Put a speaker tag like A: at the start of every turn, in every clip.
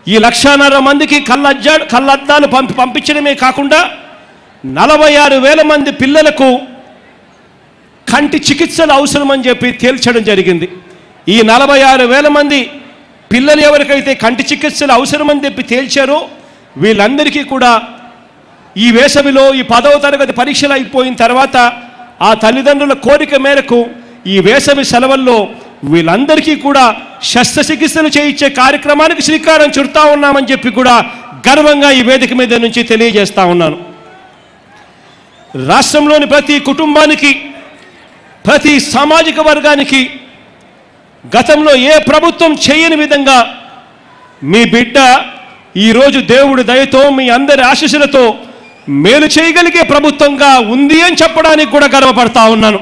A: ఈ లక్షన్నర మందికి కళ్ళజ్జా కళ్ళద్దాలు పంపి పంపించడమే కాకుండా నలభై ఆరు వేల మంది పిల్లలకు కంటి చికిత్సలు అవసరమని చెప్పి తేల్చడం జరిగింది ఈ నలభై ఆరు వేల మంది పిల్లలు ఎవరికైతే కంటి చికిత్సలు అవసరమని చెప్పి తేల్చారో వీళ్ళందరికీ కూడా ఈ వేసవిలో ఈ పదవ తరగతి పరీక్షలు అయిపోయిన తర్వాత ఆ తల్లిదండ్రుల కోరిక మేరకు ఈ వేసవి సెలవుల్లో వీళ్ళందరికీ కూడా శస్త్రచికిత్సలు చేయించే కార్యక్రమానికి శ్రీకారం చుడతా ఉన్నామని చెప్పి కూడా గర్వంగా ఈ వేదిక మీద నుంచి తెలియజేస్తా ఉన్నాను రాష్ట్రంలోని ప్రతి కుటుంబానికి ప్రతి సామాజిక వర్గానికి గతంలో ఏ ప్రభుత్వం చేయని విధంగా మీ బిడ్డ ఈరోజు దేవుడి దయతో మీ అందరి ఆశీస్సులతో మేలు చేయగలిగే ప్రభుత్వంగా ఉంది అని చెప్పడానికి కూడా గర్వపడతా ఉన్నాను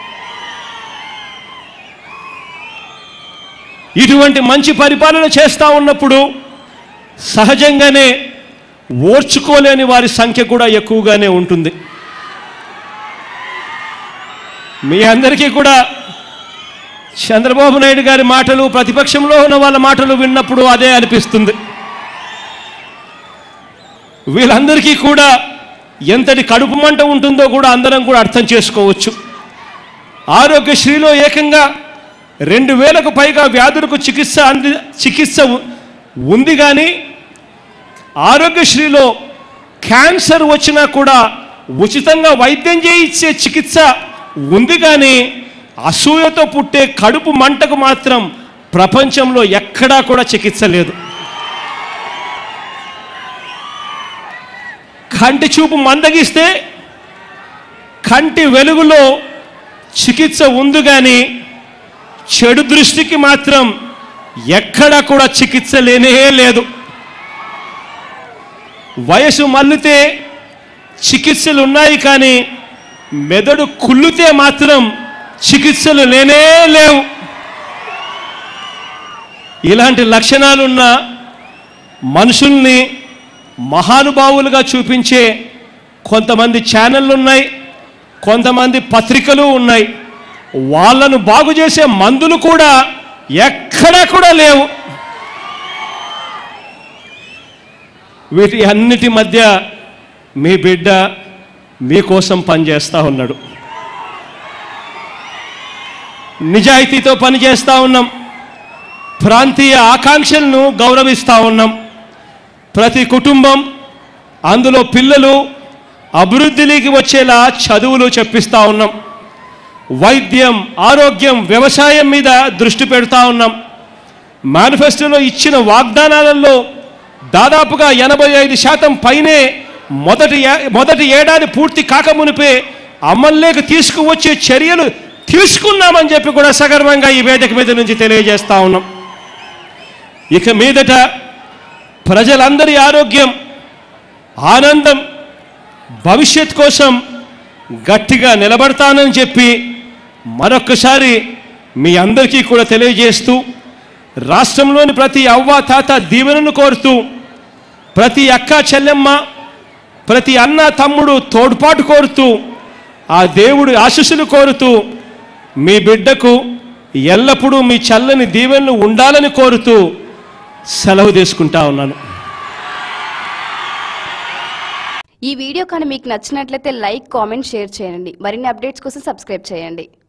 A: ఇటువంటి మంచి పరిపాలన చేస్తూ ఉన్నప్పుడు సహజంగానే ఓర్చుకోలేని వారి సంఖ్య కూడా ఎక్కువగానే ఉంటుంది మీ అందరికీ కూడా చంద్రబాబు నాయుడు గారి మాటలు ప్రతిపక్షంలో ఉన్న వాళ్ళ మాటలు విన్నప్పుడు అదే అనిపిస్తుంది వీళ్ళందరికీ కూడా ఎంతటి కడుపు మంట ఉంటుందో కూడా అందరం కూడా అర్థం చేసుకోవచ్చు ఆరోగ్యశ్రీలో ఏకంగా రెండు వేలకు పైగా వ్యాధులకు చికిత్స అంది చికిత్స ఉ- ఉంది కానీ ఆరోగ్యశ్రీలో క్యాన్సర్ వచ్చినా కూడా ఉచితంగా వైద్యం చేయించే చికిత్స ఉంది కానీ అసూయతో పుట్టే కడుపు మంటకు మాత్రం ప్రపంచంలో ఎక్కడా కూడా చికిత్స లేదు కంటి చూపు మందగిస్తే కంటి వెలుగులో చికిత్స ఉంది కానీ చెడు దృష్టికి మాత్రం ఎక్కడా కూడా చికిత్స లేనే లేదు వయసు మల్లితే చికిత్సలు ఉన్నాయి కానీ మెదడు కుళ్ళితే మాత్రం చికిత్సలు లేనే లేవు ఇలాంటి లక్షణాలున్న మనుషుల్ని మహానుభావులుగా చూపించే కొంతమంది ఛానళ్ళు ఉన్నాయి కొంతమంది పత్రికలు ఉన్నాయి వాళ్ళను బాగు చేసే మందులు కూడా ఎక్కడా కూడా లేవు వీటి అన్నిటి మధ్య మీ బిడ్డ మీకోసం పనిచేస్తూ ఉన్నాడు నిజాయితీతో పనిచేస్తూ ఉన్నాం ప్రాంతీయ ఆకాంక్షలను గౌరవిస్తూ ఉన్నాం ప్రతి కుటుంబం అందులో పిల్లలు అభివృద్ధిలోకి వచ్చేలా చదువులు చెప్పిస్తూ ఉన్నాం వైద్యం ఆరోగ్యం వ్యవసాయం మీద దృష్టి పెడతా ఉన్నాం మేనిఫెస్టోలో ఇచ్చిన వాగ్దానాలలో దాదాపుగా ఎనభై ఐదు శాతం పైనే మొదటి ఏ- మొదటి ఏడాది పూర్తి కాకమునిపే అమల్లోకి తీసుకువచ్చే చర్యలు తీసుకున్నామని చెప్పి కూడా సగర్వంగా ఈ వేదిక మీద నుంచి తెలియజేస్తా ఉన్నాం ఇక మీదట ప్రజలందరి ఆరోగ్యం ఆనందం భవిష్యత్ కోసం గట్టిగా నిలబడతానని చెప్పి మరొక్కసారి మీ అందరికీ కూడా తెలియజేస్తూ రాష్ట్రంలోని ప్రతి అవ్వ తాత దీవెనను కోరుతూ ప్రతి అక్క చెల్లెమ్మ ప్రతి అన్న తమ్ముడు తోడ్పాటు కోరుతూ ఆ దేవుడి ఆశీస్సులు కోరుతూ మీ బిడ్డకు ఎల్లప్పుడూ మీ చల్లని దీవెనలు ఉండాలని కోరుతూ సెలవు తీసుకుంటా ఉన్నాను
B: ఈ వీడియో కానీ మీకు నచ్చినట్లయితే లైక్ కామెంట్ షేర్ చేయండి మరిన్ని అప్డేట్స్ కోసం సబ్స్క్రైబ్ చేయండి